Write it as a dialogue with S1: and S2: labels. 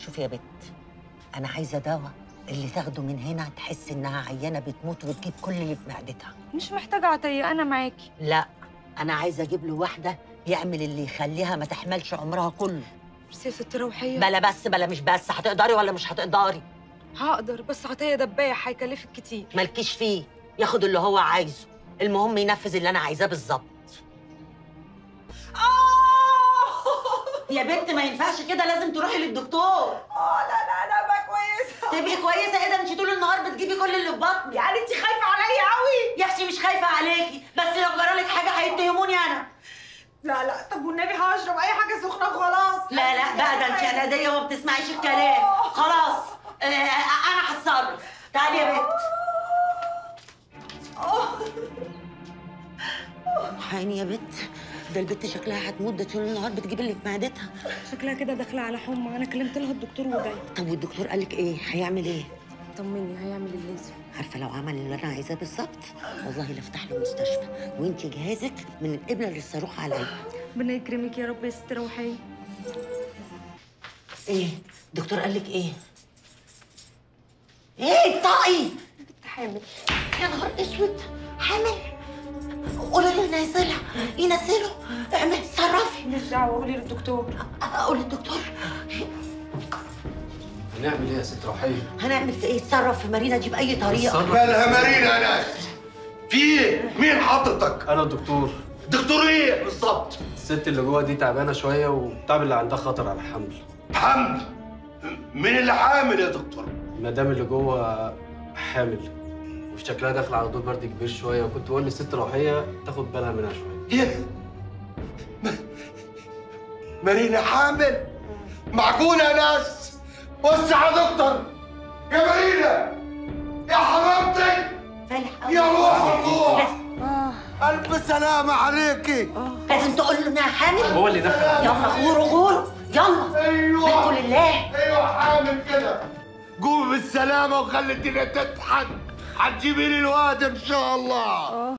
S1: شوفي يا بت انا عايزه دواء اللي تاخده من هنا تحس انها عيانه بتموت وتجيب كل اللي في معدتها
S2: مش محتاجه عطيه انا معاكي
S1: لا انا عايزه اجيب له واحده يعمل اللي يخليها ما تحملش عمرها كله
S2: بس يا ست روحيه
S1: بلا بس بلا مش بس هتقدري ولا مش هتقدري
S2: هقدر بس عطيه دبايح هيكلفك كتير
S1: مالكيش فيه ياخد اللي هو عايزه المهم ينفذ اللي انا عايزاه بالظبط يا بنت ما ينفعش كده لازم تروحي للدكتور
S3: اه لا لا انا بقى كويسه
S1: تبقي كويسه ايه ده انت طول النهار بتجيبي كل اللي في بطني
S3: يعني انت خايفه عليا قوي
S1: يا اختي مش خايفه عليكي بس لو جرالك حاجه هيتهموني انا
S3: لا لا طب والنبي هشرب اي حاجه سخنه وخلاص
S1: لا لا بقى ده انت اناديه وما بتسمعيش الكلام خلاص آه انا هتصرف تعالي يا بنت حقيقي يا بنت ده البت شكلها هتموت ده طول النهار بتجيب اللي في معدتها
S2: شكلها كده داخله على حمى انا كلمت لها الدكتور وجاي
S1: طب والدكتور قالك ايه هيعمل ايه
S2: طمني هيعمل اللازم
S1: عارفه لو عمل اللي انا عايزاه بالظبط والله لافتح له مستشفى وانت جهازك من الابره للصاروخ عليا
S2: ربنا يكرمك يا رب يا ست روحيه
S1: ايه الدكتور قالك ايه ايه طاقي
S2: بنت حامل
S1: يا نهار اسود حامل قولي له ينزلها ينزله اعمل تصرفي
S2: مش دعوه قولي للدكتور
S1: اقول للدكتور
S4: هنعمل ايه يا ست روحيه؟
S1: هنعمل في ايه اتصرف في مارينا دي باي طريقه
S4: اتصرف.
S5: مالها مارينا يا ناس في ايه مين حاططك
S4: انا الدكتور
S5: دكتور ايه بالظبط
S4: الست اللي جوه دي تعبانه شويه والتعب اللي عندها خطر على الحمل
S5: حمل مين اللي حامل يا دكتور
S4: المدام اللي جوه حامل وفي شكلها داخله على دور برد كبير شويه وكنت بقول للست روحيه تاخد بالها منها شويه
S5: ايه م- مارينا حامل معقولة يا ناس وسع يا دكتور يا مارينا يا حبيبتي
S1: فالح
S5: يا روح الله
S1: لازم-
S5: ألف سلامة عليكي
S1: لازم تقول له انها حامل
S4: هو اللي دخل
S1: يلا غوروا غوروا يلا
S5: أيوه
S1: منكم لله
S5: ايوه حامل كده قومي بالسلامة وخلي الدنيا تضحك هتجيبي لي الواد إن شاء الله